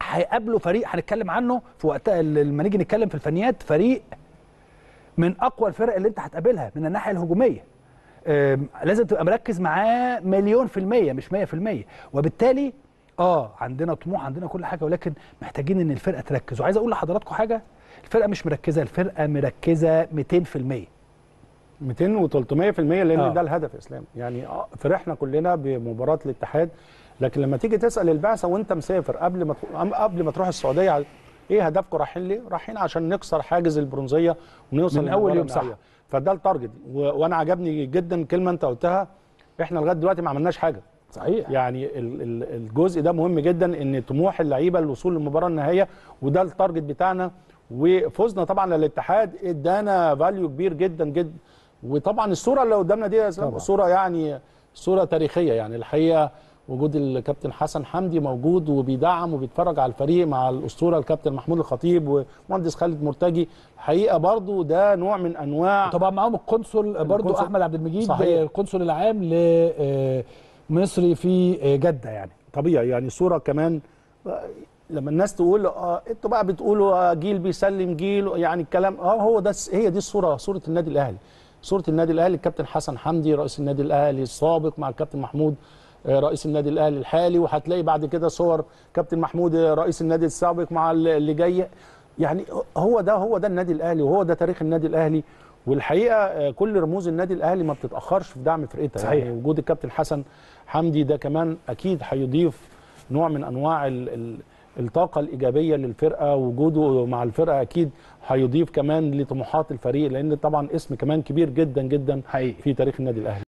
هيقابلوا فريق هنتكلم عنه في وقتها لما نيجي نتكلم في الفنيات فريق من اقوى الفرق اللي انت هتقابلها من الناحيه الهجوميه آم، لازم تبقى مركز معاه مليون في المية مش مية في المية وبالتالي اه عندنا طموح عندنا كل حاجة ولكن محتاجين ان الفرقة تركز وعايز اقول لحضراتكم حاجة الفرقة مش مركزة الفرقة مركزة 200 في المية 200 و300% لان آه. ده الهدف يا اسلام يعني آه، فرحنا كلنا بمباراه الاتحاد لكن لما تيجي تسال البعثه وانت مسافر قبل ما تخ- أم- قبل ما تروح السعوديه على- ايه هدفكم رايحين ليه؟ رايحين عشان نكسر حاجز البرونزيه ونوصل من أول للمباراة يوم صح. النهائية. فده التارجت و... وانا عجبني جدا كلمه انت قلتها احنا لغايه دلوقتي ما عملناش حاجه صحيح يعني ال- ال- الجزء ده مهم جدا ان طموح اللعيبه الوصول للمباراه النهائيه وده التارجت بتاعنا وفوزنا طبعا للاتحاد ادانا فاليو كبير جدا جدا وطبعا الصوره اللي قدامنا دي يا اسلام طبعا. صوره يعني صوره تاريخيه يعني الحقيقه وجود الكابتن حسن حمدي موجود وبيدعم وبيتفرج على الفريق مع الاسطوره الكابتن محمود الخطيب ومهندس خالد مرتجي الحقيقه برضو ده نوع من انواع طبعا معاهم القنصل برضو القنصل. احمد عبد المجيد صحيح. القنصل العام لمصري في جدة يعني طبيعي يعني صوره كمان آه، لما الناس تقول اه انتوا بقى بتقولوا آه، جيل بيسلم جيل يعني الكلام اه هو ده هي دي الصوره صوره النادي الاهلي صوره النادي الاهلي الكابتن حسن حمدي رئيس النادي الاهلي السابق مع الكابتن محمود آه، رئيس النادي الاهلي الحالي وهتلاقي بعد كده صور كابتن محمود آه، رئيس النادي السابق مع ال- اللي جاي يعني هو ده هو ده النادي الاهلي وهو ده تاريخ النادي الاهلي والحقيقه آه، كل رموز النادي الاهلي ما بتتاخرش في دعم فرقتها صحيح. يعني وجود الكابتن حسن حمدي ده كمان اكيد هيضيف نوع من انواع ال ال الطاقه الايجابيه للفرقه وجوده مع الفرقه اكيد هيضيف كمان لطموحات الفريق لان طبعا اسم كمان كبير جدا جدا حقيقي في تاريخ النادي الاهلي